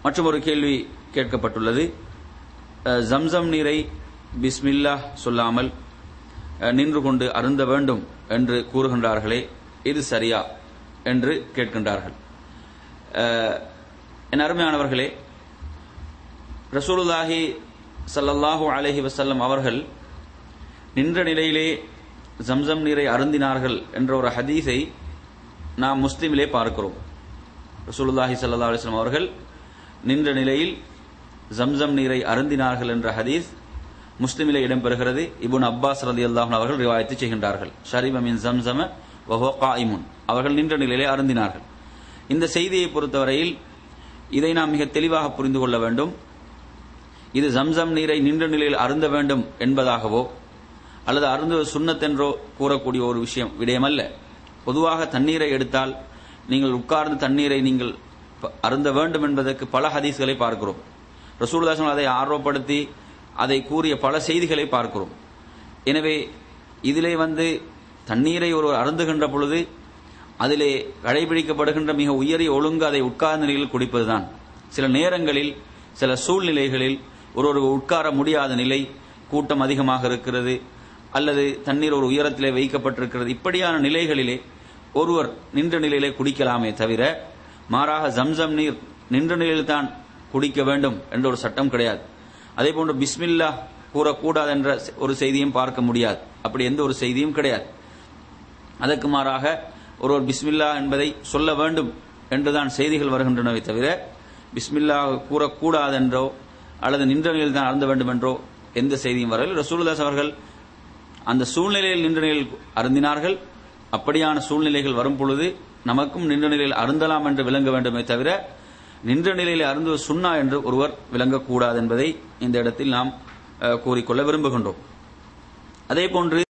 மற்றும் ஒரு கேள்வி கேட்கப்பட்டுள்ளது அஹ், ஜம்சம் நீரை பிஸ்மில்லா சொல்லாமல் அஹ், நின்று கொண்டு அருந்த வேண்டும் என்று கூறுகின்றார்களே இது சரியா என்று கேட்கின்றார்கள் அஹ், என் அருமையானவர்களே ரசூலுல்லாஹி ஸல்லல்லாஹு அலைஹி வஸல்லம் அவர்கள் நின்ற நிலையிலே ஜம்சம் நீரை அருந்தினார்கள் என்ற ஒரு ஹதீஸை நாம் முஸ்லிமிலே பார்க்கிறோம் ரசூலுல்லாஹி ஸல்லல்லாஹு அலைஹி வஸல்லம் அவர்கள் நின்ற நிலையில் ஜம்சம் நீரை அருந்தினார்கள் என்ற ஹதீஸ் முஸ்லிமிலே இடம்பெறுகிறது இபுன் அப்பாஸ் ரலியல்லாஹு அவர்கள் ரிவாயத்து செய்கின்றார்கள் ஷரீப மின் ஜம்சம வஹுவ காயிமுன் அவர்கள் நின்ற நிலையிலே அருந்தினார்கள் இந்த செய்தியை பொறுத்தவரையில் இதை நாம் மிக தெளிவாக புரிந்து கொள்ள வேண்டும் இது ஜம்சம் நீரை நின்ற நிலையில் அருந்த வேண்டும் என்பதாகவோ அல்லது அருந்துவது சுண்ணத்தென்றோ கூறக்கூடிய ஒரு விஷயம் விடயமல்ல பொதுவாக தண்ணீரை எடுத்தால் நீங்கள் உட்கார்ந்து தண்ணீரை நீங்கள் ப- அருந்த வேண்டும் என்பதற்கு பல ஹதீஸ்களை பார்க்கிறோம் ரசூலுல்லாஹி அதை ஆர்வப்படுத்தி அதை கூறிய பல செய்திகளை பார்க்கிறோம் எனவே இதிலே வந்து தண்ணீரை ஒரு அருந்துகின்ற பொழுது அதிலே கடைபிடிக்கப்படுகின்ற மிக உயரிய ஒழுங்கு அதை உட்கார்ந்த நிலையில் குடிப்பதுதான் சில நேரங்களில் சில சூழ்நிலைகளில் ஒருவர் உட்கார முடியாத நிலை கூட்டம் அதிகமாக இருக்கிறது அல்லது தண்ணீர் ஒரு உயரத்திலே வைக்கப்பட்டிருக்கிறது இப்படியான நிலைகளிலே ஒருவர் நின்ற நிலையிலே குடிக்கலாமே தவிர மாறாக ஜம்சம் நீர் நின்ற நிலையில் தான் குடிக்க வேண்டும் என்ற ஒரு சட்டம் கிடையாது அதே போன்று பிஸ்மில்லா கூறக்கூடாது என்ற ஒரு செய்தியும் பார்க்க முடியாது அப்படி எந்த ஒரு செய்தியும் கிடையாது அதற்கு மாறாக ஒருவர் பிஸ்மில்லா என்பதை சொல்ல வேண்டும் என்றுதான் செய்திகள் வருகின்றனவே தவிர பிஸ்மில்லா கூறக்கூடாதென்றோ அல்லது நின்ற நிலையில் தான் அருந்த வேண்டும் என்றோ எந்த செய்தியும் வரவில்லை ரசூலுல்லாஸ் அவர்கள் அந்த சூழ்நிலையில் நின்ற நிலையில் அருந்தினார்கள் அப்படியான சூழ்நிலைகள் வரும் பொழுது நமக்கும் நின்ற நிலையில் அருந்தலாம் என்று விளங்க வேண்டுமே தவிர நின்ற நிலையில் அருந்துவது சுண்ணா என்று ஒருவர் விளங்கக்கூடாது என்பதை இந்த இடத்தில் நாம் அஹ், கூறிக்கொள்ள விரும்புகின்றோம் அதே போன்று